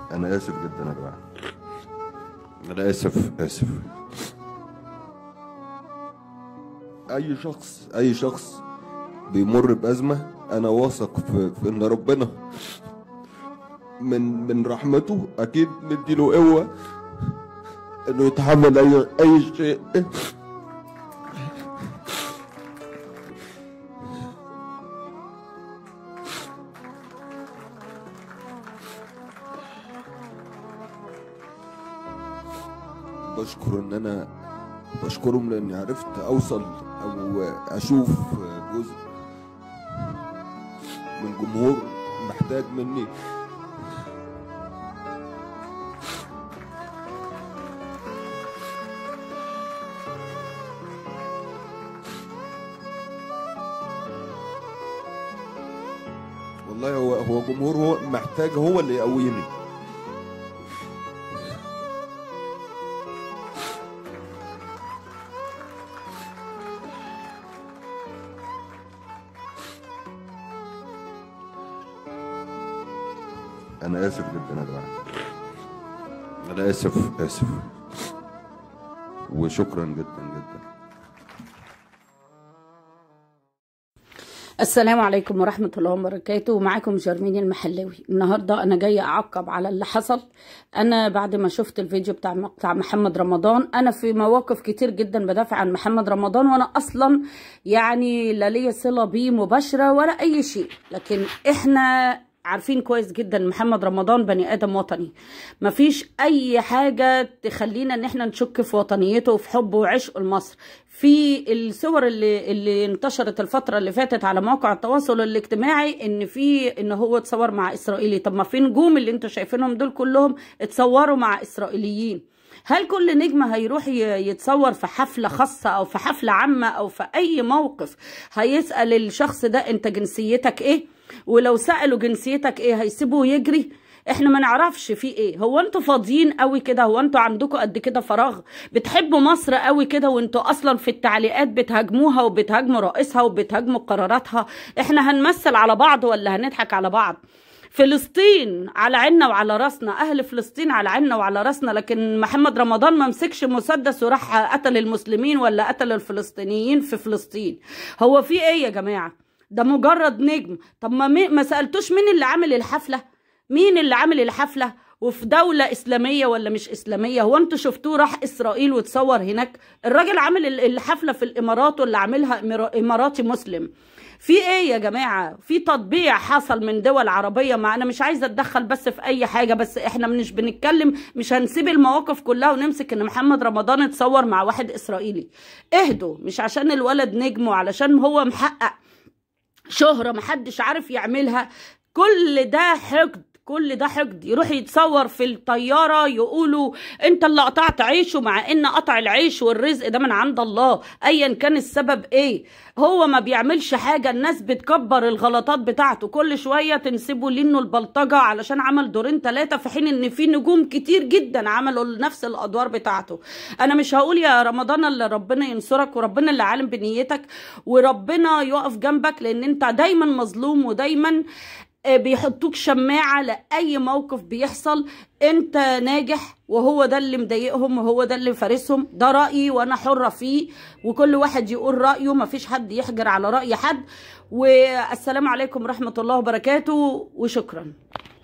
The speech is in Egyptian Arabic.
انا اسف جدا يا جماعه انا اسف اسف اي شخص اي شخص بيمر بازمه انا واثق في, في ان ربنا من من رحمته اكيد مديله قوه انه يتحمل اي اي شيء بشكر ان انا بشكرهم لاني عرفت اوصل او اشوف جزء من جمهور محتاج مني والله هو هو جمهور هو محتاج هو اللي يقويني انا اسف جدا يا جماعه انا اسف اسف وشكرا جدا جدا السلام عليكم ورحمة الله وبركاته معاكم جرمين المحلاوي النهاردة أنا جاية أعقب على اللي حصل أنا بعد ما شفت الفيديو بتاع مقطع محمد رمضان أنا في مواقف كتير جدا بدافع عن محمد رمضان وأنا أصلا يعني لا ليا صلة بيه مباشرة ولا أي شيء لكن إحنا عارفين كويس جدا محمد رمضان بني ادم وطني مفيش اي حاجه تخلينا ان احنا نشك في وطنيته وفي حبه وعشقه لمصر في الصور اللي اللي انتشرت الفتره اللي فاتت على مواقع التواصل الاجتماعي ان في ان هو اتصور مع اسرائيلي طب ما في نجوم اللي انتوا شايفينهم دول كلهم اتصوروا مع اسرائيليين هل كل نجم هيروح يتصور في حفلة خاصة أو في حفلة عامة أو في أي موقف هيسأل الشخص ده أنت جنسيتك إيه؟ ولو سألوا جنسيتك إيه هيسيبه يجري؟ احنا ما نعرفش في ايه هو انتوا فاضيين قوي كده هو انتوا عندكم قد كده فراغ بتحبوا مصر قوي كده وانتوا اصلا في التعليقات بتهاجموها وبتهاجموا رئيسها وبتهاجموا قراراتها احنا هنمثل على بعض ولا هنضحك على بعض فلسطين على عيننا وعلى راسنا اهل فلسطين على عيننا وعلى راسنا لكن محمد رمضان ما مسكش مسدس وراح قتل المسلمين ولا قتل الفلسطينيين في فلسطين هو في ايه يا جماعه ده مجرد نجم طب ما مي... ما سالتوش مين اللي عامل الحفله مين اللي عامل الحفله وفي دولة إسلامية ولا مش إسلامية هو أنتوا شفتوه راح إسرائيل وتصور هناك الراجل عامل الحفلة في الإمارات واللي عاملها إماراتي مسلم في ايه يا جماعه في تطبيع حصل من دول عربيه ما انا مش عايزه اتدخل بس في اي حاجه بس احنا مش بنتكلم مش هنسيب المواقف كلها ونمسك ان محمد رمضان اتصور مع واحد اسرائيلي اهدوا مش عشان الولد نجم وعلشان هو محقق شهره محدش عارف يعملها كل ده حقد كل ده حقد يروح يتصور في الطياره يقولوا انت اللي قطعت عيشه مع ان قطع العيش والرزق ده من عند الله ايا كان السبب ايه هو ما بيعملش حاجه الناس بتكبر الغلطات بتاعته كل شويه تنسبه لانه البلطجه علشان عمل دورين ثلاثه في حين ان في نجوم كتير جدا عملوا نفس الادوار بتاعته انا مش هقول يا رمضان اللي ربنا ينصرك وربنا اللي عالم بنيتك وربنا يقف جنبك لان انت دايما مظلوم ودايما بيحطوك شماعة لأي موقف بيحصل انت ناجح وهو ده اللي مضايقهم وهو ده اللي فارسهم ده رأيي وانا حرة فيه وكل واحد يقول رأيه مفيش حد يحجر على رأي حد والسلام عليكم ورحمة الله وبركاته وشكرا